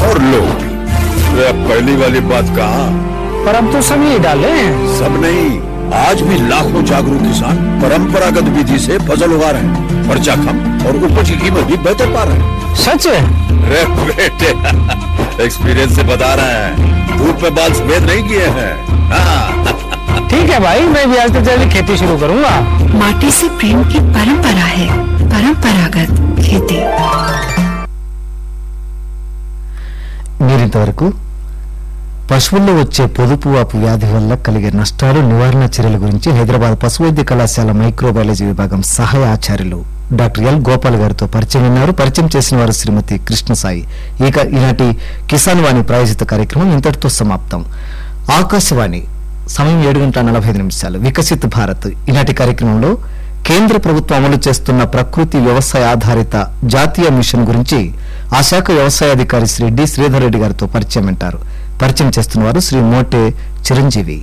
और लो अरे पहली वाली बात कहा पर हम तो सब यही डाले हैं सब नहीं आज भी लाखों जागरूक किसान परंपरागत विधि से फसल उगा रहे हैं खर्चा कम और उपज की कीमत भी बेहतर पा रहे हैं सच है रे बेटे एक्सपीरियंस से बता रहे हैं धूप में बाल सफेद नहीं किए हैं हाँ ठीक है भाई मैं भी आज से जल्दी खेती शुरू करूंगा माटी से प्रेम की परंपरा है परंपरागत खेती మీరింతవరకు పశువుల్లో వచ్చే పొదుపు వాపు వ్యాధి వల్ల కలిగే నష్టాలు నివారణ చర్యల గురించి హైదరాబాద్ పశు వైద్య కళాశాల మైక్రోబయాలజీ విభాగం సహాయ ఆచార్యులు డాక్టర్ ఎల్ గోపాల్ గారితో పరిచయం విన్నారు పరిచయం చేసిన వారు శ్రీమతి కృష్ణసాయి ఇక ఈనాటి కిసాన్ వాణి ప్రాయోజిత కార్యక్రమం ఇంతటితో సమాప్తం ఆకాశవాణి సమయం ఏడు గంటల నలభై ఐదు నిమిషాలు వికసిత్ భారత్ ఈనాటి కార్యక్రమంలో కేంద్ర ప్రభుత్వం అమలు చేస్తున్న ప్రకృతి వ్యవసాయ ఆధారిత జాతీయ మిషన్ గురించి ఆ శాఖ వ్యవసాయ అధికారి శ్రీ డి శ్రీధర్ రెడ్డి గారితో పరిచయం వింటారు పరిచయం చేస్తున్నవారు శ్రీ మోటే చిరంజీవి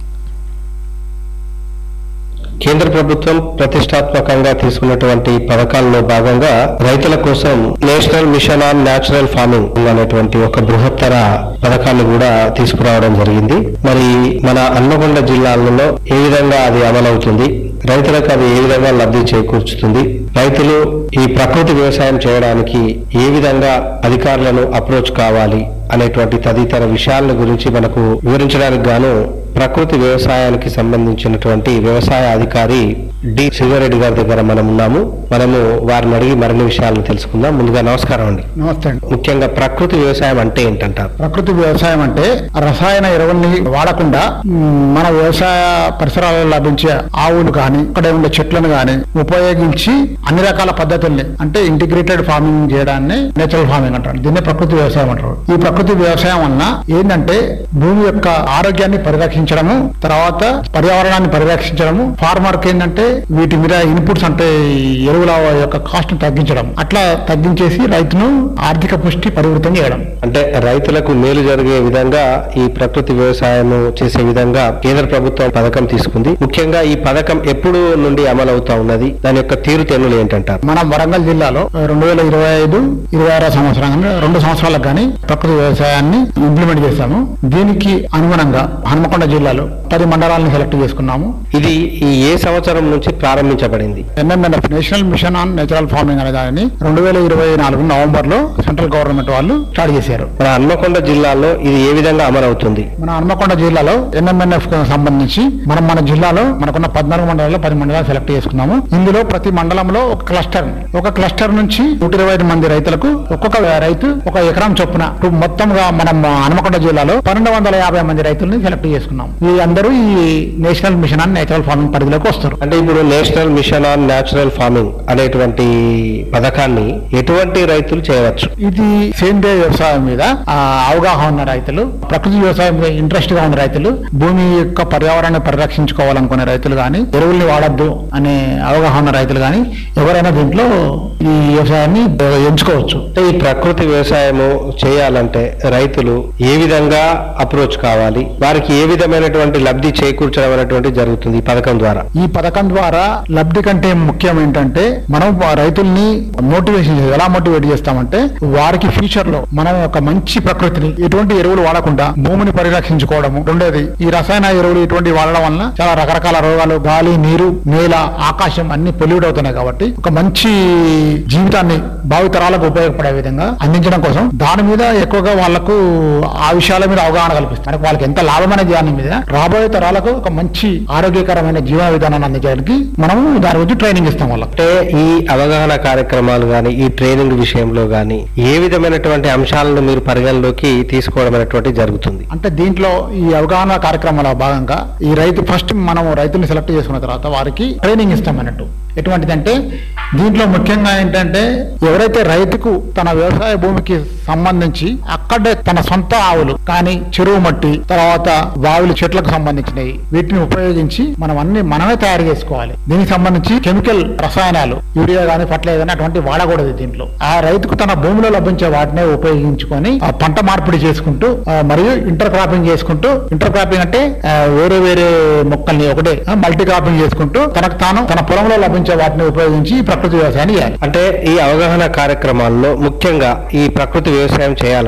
కేంద్ర ప్రభుత్వం ప్రతిష్టాత్మకంగా తీసుకున్నటువంటి పథకాల్లో భాగంగా రైతుల కోసం national mission on natural farming అనేటువంటి ఒక బృహత్తర పథకాన్ని కూడా తీసుకురావడం జరిగింది మరి మన హన్మకొండ జిల్లాలలో ఏ విధంగా అది అమలవుతుంది రైతులకు అది ఏ విధంగా లబ్ధి చేకూర్చుతుంది రైతులు ఈ ప్రకృతి వ్యవసాయం చేయడానికి ఏ విధంగా అధికారులను అప్రోచ్ కావాలి అనేటువంటి తదితర విషయాల గురించి మనకు వివరించడానికి గాను ప్రకృతి వ్యవసాయానికి సంబంధించినటువంటి వ్యవసాయ అధికారి డి శ్రీధర్రెడ్డి గారి దగ్గర మనం ఉన్నాము మనము వారిని అడిగి మరిన్ని విషయాలను తెలుసుకుందాం ముందుగా నమస్కారం అండి నమస్తే అండి ముఖ్యంగా ప్రకృతి వ్యవసాయం అంటే ఏంటంటారు ప్రకృతి వ్యవసాయం అంటే రసాయన ఎరువుల్ని వాడకుండా మ్, మన వ్యవసాయ పరిసరాలలో లభించే ఆవులు కానీ అక్కడే ఉండే చెట్లను కానీ ఉపయోగించి అన్ని రకాల పద్ధతుల్ని అంటే ఇంటిగ్రేటెడ్ ఫార్మింగ్ చేయడాన్ని నేచురల్ ఫార్మింగ్ అంటారు దీన్నే ప్రకృతి వ్యవసాయం అంటారు ఈ ప్రకృతి వ్యవసాయం వలన ఏంటంటే భూమి యొక్క ఆరోగ్యాన్ని పరిరక్షించడము తర్వాత పర్యావరణాన్ని పరిరక్షించడము ఫార్మర్ కి ఏంటంటే వీటి మీద ఇన్పుట్స్ అంటే ఈ ఎరువుల యొక్క కాస్ట్ తగ్గించడం అట్లా తగ్గించేసి రైతును ఆర్థిక పుష్టి పరివృతం చేయడం అంటే రైతులకు మేలు జరిగే విధంగా ఈ ప్రకృతి వ్యవసాయం చేసే విధంగా కేంద్ర ప్రభుత్వం పథకం తీసుకుంది ముఖ్యంగా ఈ పథకం ఎప్పుడు నుండి అమలవుతా ఉన్నది దాని యొక్క తీరుతెన్నులు ఏంటంటారు మనం వరంగల్ జిల్లాలో రెండు వేల ఇరవై ఐదు ఇరవై ఆరో సంవత్సరం రెండు సంవత్సరాలకు కానీ ప్రకృతి వ్యవసాయాన్ని ఇంప్లిమెంట్ చేశాము దీనికి అనుగుణంగా హనుమకొండ జిల్లాలో పది మండలాలను సెలెక్ట్ చేసుకున్నాము ఇది ఈ ఏ సంవత్సరం నుంచి ప్రారంభించబడింది NMNF national mission on natural farming అనే దానిని రెండు వేల ఇరవై నాలుగు నవంబర్ లో సెంట్రల్ గవర్నమెంట్ వాళ్ళు స్టార్ట్ చేశారు మన హన్మకొండ జిల్లాలో ఇది ఏ విధంగా అమలవుతుంది మన హనుమకొండ జిల్లాలో ఎన్ఎంఎన్ఎఫ్ కు సంబంధించి మనం మన జిల్లాలో మనకున్న పద్నాలుగు మండలాల్లో పది మండలాలు సెలెక్ట్ చేసుకున్నాము ఇందులో ప్రతి మండలంలో ఒక క్లస్టర్ ఒక క్లస్టర్ నుంచి నూట ఇరవై ఐదు మంది రైతులకు ఒక్కొక్క రైతు ఒక ఎకరం చొప్పున ఇప్పుడు మొత్తంగా మనం హనుమకొండ జిల్లాలో పన్నెండు వందల యాభై మంది రైతుల్ని సెలెక్ట్ చేసుకున్నాం ఈ అందరూ ఈ national mission on natural farming పరిధిలోకి వస్తారు అంటే ఇప్పుడు national mission on natural farming అనేటువంటి పథకాన్ని ఎటువంటి రైతులు చేయవచ్చు ఇది సేంద్రియ వ్యవసాయం మీద ఆ, అవగాహన ఉన్న రైతులు ప్రకృతి వ్యవసాయం మీద ఇంట్రెస్ట్ గా ఉన్న రైతులు భూమి యొక్క పర్యావరణాన్ని పరిరక్షించుకోవాలనుకునే రైతులు గాని ఎరువుల్ని వాడద్దు అనే అవగాహన ఉన్న రైతులు గాని ఎవరైనా దీంట్లో ఈ వ్యవసాయాన్ని ఎంచుకోవచ్చు అంటే ఈ ప్రకృతి వ్యవసాయము చేయాలంటే రైతులు ఏ విధంగా అప్రోచ్ కావాలి వారికి ఏ విధమైనటువంటి లబ్ధి చేకూర్చడం అనేటువంటి జరుగుతుంది ఈ పథకం ద్వారా ఈ పథకం ద్వారా లబ్ధి కంటే ముఖ్యం ఏంటంటే మనం వా- రైతుల్ని మోటివేషన్ చేయాలి ఎలా మోటివేట్ చేస్తామంటే వారికి ఫ్యూచర్ లో మనం ఒక మంచి ప్రకృతిని ఎటువంటి ఎరువులు వాడకుండా భూమిని పరిరక్షించుకోవడము రెండోది ఈ రసాయన ఎరువులు ఇటువంటి వాడడం వలన చాలా రకరకాల రోగాలు గాలి నీరు నేల ఆకాశం అన్ని పొల్యూట్ అవుతున్నాయి కాబట్టి ఒక మంచి జీవితాన్ని భావితరాలకు ఉపయోగపడే విధంగా అందించడం కోసం దాని మీద ఎక్కువగా వాళ్ళకు ఆ విషయాల మీద అవగాహన కల్పిస్తారు మనకు వాళ్ళకి ఎంత లాభం అనేది దాని మీద రాబోయే తరాలకు ఒక మంచి ఆరోగ్యకరమైన జీవన విధానాన్ని అందించడానికి మనం దాని గురించి ట్రైనింగ్ ఇస్తాం వాళ్ళకి అంటే ఈ అవగాహన కార్యక్రమాలు గాని ఈ ట్రైనింగ్ విషయంలో గాని ఏ విధమైనటువంటి అంశాలను మీరు పరిగణలోకి తీసుకోవడం అనేటువంటి జరుగుతుంది అంటే దీంట్లో ఈ అవగాహన కార్యక్రమాల భాగంగా ఈ రైతు ఫస్ట్ మనం రైతుని సెలెక్ట్ చేసుకున్న తర్వాత వారికి ట్రైనింగ్ ఇస్తాం అన్నట్టు ఎటువంటిదంటే దీంట్లో ముఖ్యంగా ఏంటంటే ఎవరైతే రైతుకు తన వ్యవసాయ భూమికి సంబంధించి అక్కడే తన సొంత ఆవులు కానీ చెరువు మట్టి తర్వాత బావులు చెట్లకు సంబంధించినవి వీటిని ఉపయోగించి మనం అన్ని మనమే తయారు చేసుకోవాలి దీనికి సంబంధించి కెమికల్ రసాయనాలు యూరియా గానీ ఫర్టిలైజర్ గానీ అటువంటి వాడకూడదు దీంట్లో ఆ రైతుకు తన భూమిలో లభించే వాటినే ఉపయోగించుకొని ఆ పంట మార్పిడి చేసుకుంటూ ఆ, మరియు ఇంటర్ క్రాపింగ్ చేసుకుంటూ ఇంటర్ క్రాపింగ్ అంటే ఆ, వేరే వేరే మొక్కల్ని ఒకటే మల్టీ క్రాపింగ్ చేసుకుంటూ తనకు తాను తన పొలంలో లభించే వాటిని ఉపయోగించి ఈ ప్రకృతి వ్యవసాయాన్ని చేయాలి అంటే ఈ అవగాహన కార్యక్రమాల్లో ముఖ్యంగా ఈ ప్రకృతి వ్యవసాయం చేయాలి